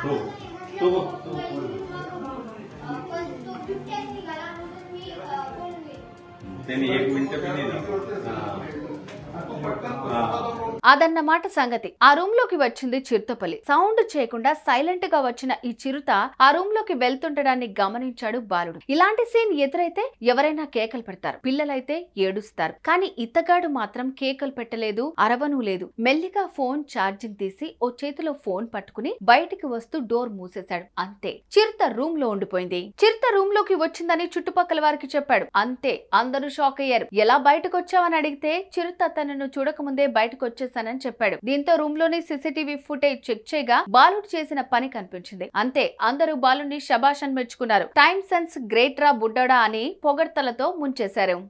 हो तो बघ तो वर बघ. त्यांनी एक मिनिट पण नाही दिलं. हा. हा. అదన్నమాట సంగతి ఆ రూమ్ లోకి వచ్చింది చిరుతపల్లి సౌండ్ చేయకుండా సైలెంట్ గా వచ్చిన ఈ చిరుత ఆ రూమ్ లోకి వెళ్తుండడాన్ని గమనించాడు బాలుడు ఇలాంటి సీన్ ఎదురైతే ఎవరైనా కేకలు పెడతారు పిల్లలైతే ఏడుస్తారు కానీ ఇతగాడు మాత్రం కేకలు పెట్టలేదు అరవను లేదు మెల్లిగా ఫోన్ ఛార్జింగ్ తీసి ఓ చేతిలో ఫోన్ పట్టుకుని బయటికి వస్తూ డోర్ మూసేశాడు అంతే చిరుత రూమ్ లో ఉండిపోయింది చిరుత రూమ్ లోకి వచ్చిందని చుట్టుపక్కల వారికి చెప్పాడు అంతే అందరూ షాక్ అయ్యారు ఎలా బయటకు వచ్చావని అడిగితే చిరుత తనను చూడకముందే బయటకు వచ్చేసానని చెప్పాడు దీంతో రూమ్ లోని సీసీటీవీ ఫుటేజ్ చెక్ చేయగా బాలుడు చేసిన పని కనిపించింది అంతే అందరూ బాలుని శబాష్ అని మెచ్చుకున్నారు టైమ్ సెన్స్ గ్రేట్ రా బుడ్డడా అని పొగడ్తలతో ముంచేశారు